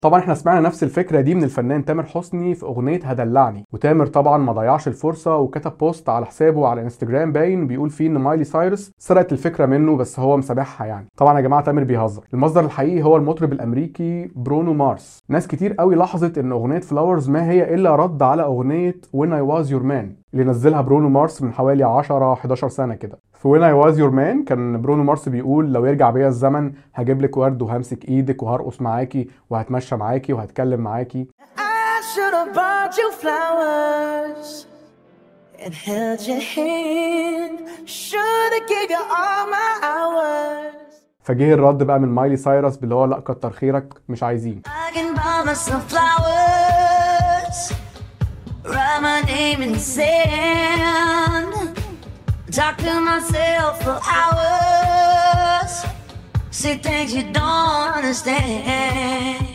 طبعا احنا سمعنا نفس الفكره دي من الفنان تامر حسني في اغنيه هدلعني وتامر طبعا ما ضيعش الفرصه وكتب بوست على حسابه على انستجرام باين بيقول فيه ان مايلي سايرس سرقت الفكره منه بس هو مسامحها يعني طبعا يا جماعه تامر بيهزر المصدر الحقيقي هو المطرب الامريكي برونو مارس ناس كتير قوي لاحظت ان اغنيه فلاورز ما هي الا رد على اغنيه When I Was Your Man اللي نزلها برونو مارس من حوالي 10 11 سنه كده في When I Was Your Man كان برونو مارس بيقول لو يرجع بيا الزمن هجيب لك ورد وهمسك ايدك وهرقص معاكي وهتمشى معاكي وهتكلم معاكي I should have bought you flowers and held your hand. Should have gave you all my hours. فجه الرد بقى من مايلي سايرس باللي هو لا كتر خيرك مش عايزين I can buy myself flowers, write my name in sand, talk to myself for hours, say things you don't understand.